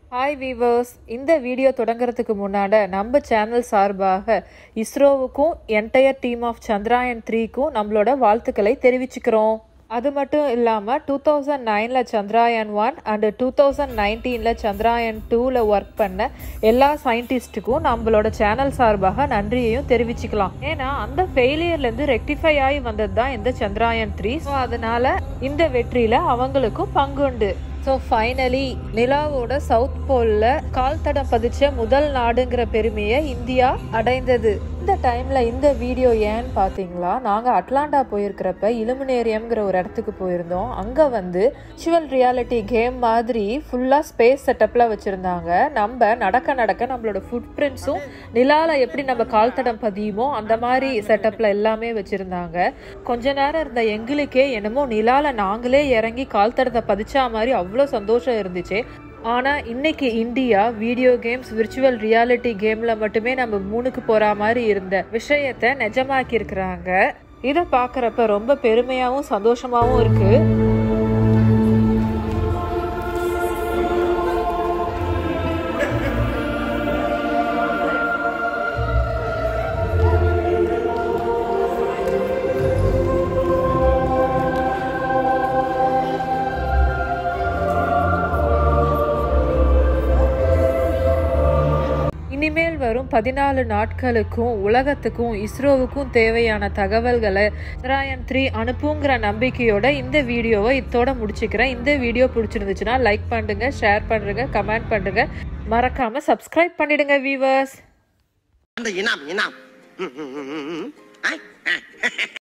Hi viewers இந்த video தொடங்குறதுக்கு முன்னாடி நம்ம சேனல் சார்பாக இஸ்ரோவுக்கும் என்டையர் டீம் ஆஃப் சந்திராயன் த்ரீக்கும் நம்மளோட வாழ்த்துக்களை தெரிவிச்சுக்கிறோம் அது மட்டும் இல்லாமல் டூ தௌசண்ட் நைனில் Chandrayaan one and two thousand நைன்டீனில் சந்திராயன் டூவில் ஒர்க் பண்ண எல்லா சயின்டிஸ்ட்டுக்கும் நம்மளோட சேனல் சார்பாக நன்றியையும் தெரிவிச்சுக்கலாம் ஏன்னா அந்த ஃபெயிலியர்லேருந்து ரெக்டிஃபை ஆகி வந்தது தான் இந்த சந்திராயன் த்ரீ ஸோ அதனால இந்த வெற்றியில் அவங்களுக்கும் பங்குண்டு ஸோ ஃபைனலி நிலாவோட சவுத் போலில் கால் தடம் பதிச்ச முதல் நாடுங்கிற பெருமையை இந்தியா அடைந்தது இந்த டைமில் இந்த வீடியோ ஏன்னு பார்த்தீங்களா நாங்கள் அட்லாண்டா போயிருக்கிறப்ப இலுமினேரியம்ங்கிற ஒரு இடத்துக்கு போயிருந்தோம் அங்கே வந்து விர்ச்சுவல் ரியாலிட்டி கேம் மாதிரி ஃபுல்லாக ஸ்பேஸ் செட்டப்பில் வச்சுருந்தாங்க நம்ம நடக்க நடக்க நம்மளோட ஃபுட் பிரிண்ட்ஸும் நிலால எப்படி நம்ம கால் தடம் பதியுமோ அந்த மாதிரி செட்டப்பில் எல்லாமே வச்சுருந்தாங்க கொஞ்ச நேரம் இருந்த எங்களுக்கே என்னமோ நிலால நாங்களே இறங்கி கால் தடத்தை பதிச்சா மாதிரி அவ்வளோ சந்தோஷம் இருந்துச்சு ஆனால் இன்னைக்கு India video games virtual reality கேமில் மட்டுமே நம்ம மூணுக்கு போகிற மாதிரி இருந்த விஷயத்தை நிஜமாக்கி இருக்கிறாங்க இதை பார்க்குறப்ப ரொம்ப பெருமையாகவும் சந்தோஷமாகவும் இருக்குது இனிமேல் வரும் பதினாலு நாட்களுக்கும் உலகத்துக்கும் இஸ்ரோவுக்கும் தேவையான தகவல்களை சந்திராயன் த்ரீ அனுப்புங்கிற நம்பிக்கையோட இந்த வீடியோவை இத்தோட முடிச்சுக்கிறேன் இந்த வீடியோ பிடிச்சிருந்துச்சுன்னா லைக் பண்ணுங்க ஷேர் பண்ணுங்க கமெண்ட் பண்ணுங்க மறக்காம சப்ஸ்கிரைப் பண்ணிடுங்க வீவர்ஸ் அந்த இனாம் இனாம் ம், ம், ம், ம், ம். ஐ, ஐ.